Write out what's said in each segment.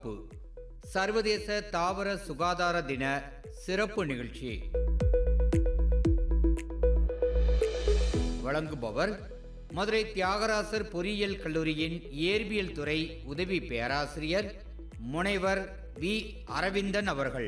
சர்வதேச தாவர சுகாதார தின சிறப்பு நிகழ்ச்சி வழங்குபவர் மதுரை தியாகராசர் பொறியியல் கல்லூரியின் இயற்பியல் துறை உதவி பேராசிரியர் முனைவர் வி அரவிந்தன் அவர்கள்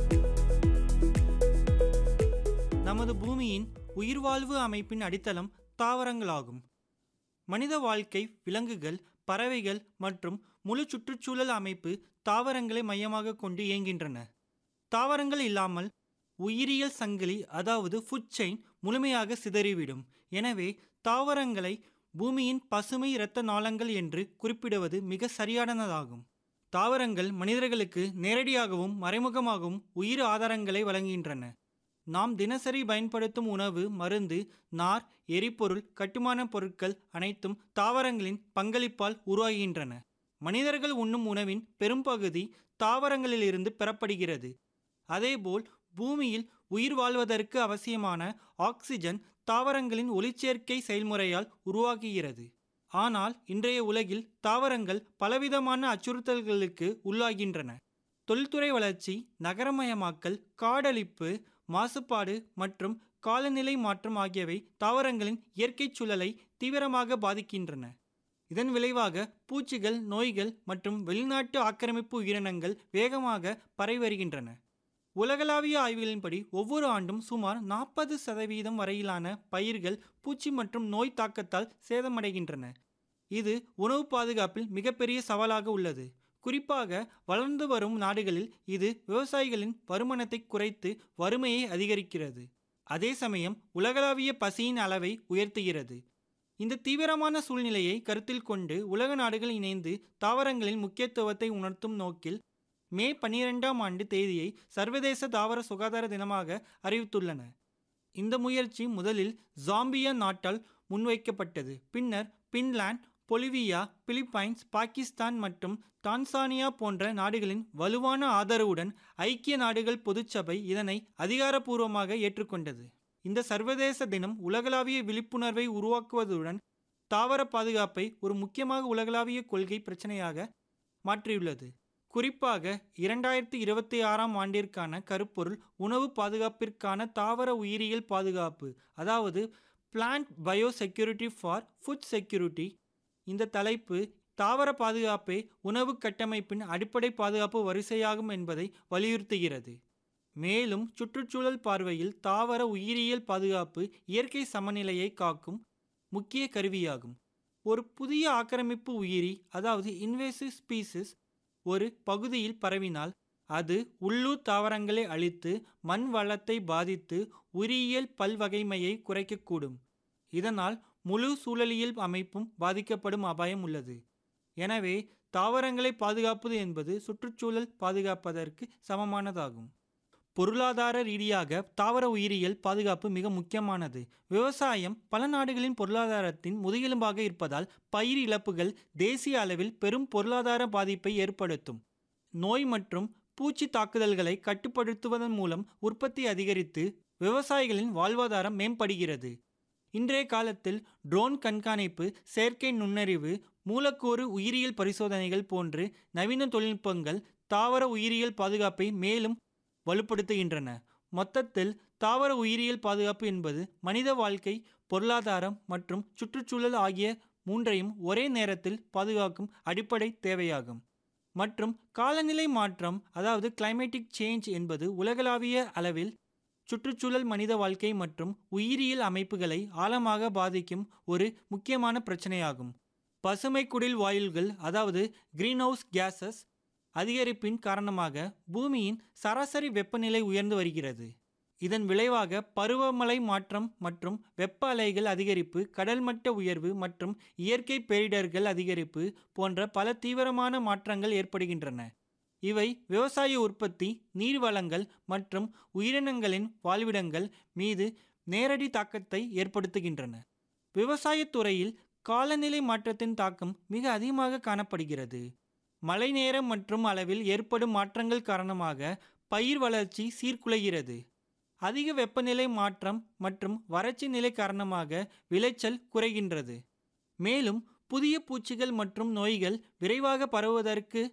நமது பூமியின் உயிர்வாழ்வு அமைப்பின் அடித்தளம் தாவரங்களாகும் மனித வாழ்க்கை விலங்குகள் பறவைகள் மற்றும் முழு சுற்றுச்சூழல் அமைப்பு தாவரங்களை மையமாக கொண்டு இயங்குகின்றன தாவரங்கள் இல்லாமல் உயிரியல் சங்கிலி அதாவது ஃபுட் செயின் முழுமையாக சிதறிவிடும் எனவே தாவரங்களை பூமியின் பசுமை இரத்த நாளங்கள் என்று குறிப்பிடுவது மிக சரியானதாகும் தாவரங்கள் மனிதர்களுக்கு நேரடியாகவும் மறைமுகமாகவும் உயிர் ஆதாரங்களை வழங்குகின்றன நாம் தினசரி பயன்படுத்தும் உணவு மருந்து நார் எரிபொருள் கட்டுமானப் பொருட்கள் அனைத்தும் தாவரங்களின் பங்களிப்பால் உருவாகின்றன மனிதர்கள் உண்ணும் உணவின் பெரும்பகுதி தாவரங்களிலிருந்து பெறப்படுகிறது அதேபோல் பூமியில் உயிர் வாழ்வதற்கு அவசியமான ஆக்சிஜன் தாவரங்களின் ஒளிச்சேர்க்கை செயல்முறையால் உருவாகுகிறது ஆனால் இன்றைய உலகில் தாவரங்கள் பலவிதமான அச்சுறுத்தல்களுக்கு உள்ளாகின்றன தொழில்துறை வளர்ச்சி நகரமயமாக்கல் காடழிப்பு மாசுபாடு மற்றும் காலநிலை மாற்றம் ஆகியவை தாவரங்களின் இயற்கைச் சூழலை தீவிரமாக பாதிக்கின்றன இதன் விளைவாக பூச்சிகள் நோய்கள் மற்றும் வெளிநாட்டு ஆக்கிரமிப்பு உயிரினங்கள் வேகமாக பரவி வருகின்றன உலகளாவிய ஆய்வுகளின்படி ஒவ்வொரு ஆண்டும் சுமார் நாற்பது சதவீதம் வரையிலான பயிர்கள் பூச்சி மற்றும் நோய் தாக்கத்தால் சேதமடைகின்றன இது உணவு பாதுகாப்பில் மிகப்பெரிய சவாலாக உள்ளது குறிப்பாக வளர்ந்து வரும் நாடுகளில் இது விவசாயிகளின் வருமானத்தை குறைத்து வறுமையை அதிகரிக்கிறது அதே சமயம் உலகளாவிய பசியின் அளவை உயர்த்துகிறது இந்த தீவிரமான சூழ்நிலையை கருத்தில் கொண்டு உலக நாடுகள் இணைந்து தாவரங்களின் முக்கியத்துவத்தை உணர்த்தும் நோக்கில் மே பன்னிரெண்டாம் ஆண்டு தேதியை சர்வதேச தாவர சுகாதார தினமாக அறிவித்துள்ளன இந்த முயற்சி முதலில் ஜாம்பியா நாட்டால் முன்வைக்கப்பட்டது பின்னர் பின்லாந்து பொலிவியா பிலிப்பைன்ஸ் பாகிஸ்தான் மற்றும் டான்சானியா போன்ற நாடுகளின் வலுவான ஆதரவுடன் ஐக்கிய நாடுகள் பொதுச்சபை இதனை அதிகாரப்பூர்வமாக ஏற்றுக்கொண்டது இந்த சர்வதேச தினம் உலகளாவிய விழிப்புணர்வை உருவாக்குவதுடன் தாவர பாதுகாப்பை ஒரு முக்கியமாக உலகளாவிய கொள்கை பிரச்சனையாக மாற்றியுள்ளது குறிப்பாக இரண்டாயிரத்தி இருபத்தி ஆறாம் ஆண்டிற்கான கருப்பொருள் உணவு பாதுகாப்பிற்கான தாவர உயிரியல் பாதுகாப்பு அதாவது plant biosecurity for food security இந்த தலைப்பு தாவர பாதுகாப்பே உணவு கட்டமைப்பின் அடிப்படை பாதுகாப்பு வரிசையாகும் என்பதை வலியுறுத்துகிறது மேலும் சுற்றுச்சூழல் பார்வையில் தாவர உயிரியல் பாதுகாப்பு இயற்கை சமநிலையை காக்கும் முக்கிய கருவியாகும் ஒரு புதிய ஆக்கிரமிப்பு உயிரி அதாவது இன்வேசிவ் ஸ்பீசிஸ் ஒரு பகுதியில் பரவினால் அது உள்ளூர் தாவரங்களை அழித்து மண் வளத்தை பாதித்து உயிரியல் பல்வகைமையை குறைக்கக்கூடும் இதனால் முழு சூழலியல் அமைப்பும் பாதிக்கப்படும் அபாயம் உள்ளது எனவே தாவரங்களை பாதுகாப்பது என்பது சுற்றுச்சூழல் பாதுகாப்பதற்கு சமமானதாகும் பொருளாதார ரீதியாக தாவர உயிரியல் பாதுகாப்பு மிக முக்கியமானது விவசாயம் பல நாடுகளின் பொருளாதாரத்தின் முதுகெலும்பாக இருப்பதால் பயிர் இழப்புகள் தேசிய அளவில் பெரும் பொருளாதார பாதிப்பை ஏற்படுத்தும் நோய் மற்றும் பூச்சி தாக்குதல்களை கட்டுப்படுத்துவதன் மூலம் உற்பத்தி அதிகரித்து விவசாயிகளின் வாழ்வாதாரம் மேம்படுகிறது இன்றைய காலத்தில் ட்ரோன் கண்காணிப்பு செயற்கை நுண்ணறிவு மூலக்கூறு உயிரியல் பரிசோதனைகள் போன்று நவீன தொழில்நுட்பங்கள் தாவர உயிரியல் பாதுகாப்பை மேலும் வலுப்படுத்துகின்றன மொத்தத்தில் தாவர உயிரியல் பாதுகாப்பு என்பது மனித வாழ்க்கை பொருளாதாரம் மற்றும் சுற்றுச்சூழல் ஆகிய மூன்றையும் ஒரே நேரத்தில் பாதுகாக்கும் அடிப்படை தேவையாகும் மற்றும் காலநிலை மாற்றம் அதாவது கிளைமேட்டிக் சேஞ்ச் என்பது உலகளாவிய அளவில் சுற்றுச்சூழல் மனித வாழ்க்கை மற்றும் உயிரியல் அமைப்புகளை ஆழமாக பாதிக்கும் ஒரு முக்கியமான பிரச்சனையாகும் பசுமை குடில் வாயுல்கள் அதாவது கிரீன்ஹவுஸ் கேஸஸ் அதிகரிப்பின் காரணமாக பூமியின் சராசரி வெப்பநிலை உயர்ந்து வருகிறது இதன் விளைவாக பருவமழை மாற்றம் மற்றும் வெப்ப அலைகள் அதிகரிப்பு கடல் மட்ட உயர்வு மற்றும் இயற்கை பேரிடர்கள் அதிகரிப்பு போன்ற பல தீவிரமான மாற்றங்கள் ஏற்படுகின்றன இவை விவசாய உற்பத்தி நீர் வளங்கள் மற்றும் உயிரினங்களின் வாழ்விடங்கள் மீது நேரடி தாக்கத்தை ஏற்படுத்துகின்றன விவசாயத் துறையில் காலநிலை மாற்றத்தின் தாக்கம் மிக அதிகமாக காணப்படுகிறது மழை நேரம் மற்றும் அளவில் ஏற்படும் மாற்றங்கள் காரணமாக பயிர் வளர்ச்சி சீர்குலைகிறது அதிக வெப்பநிலை மாற்றம் மற்றும் வறட்சி நிலை காரணமாக விளைச்சல் குறைகின்றது மேலும் புதிய பூச்சிகள் மற்றும் நோய்கள் விரைவாக பரவுவதற்கு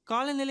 காலநிலை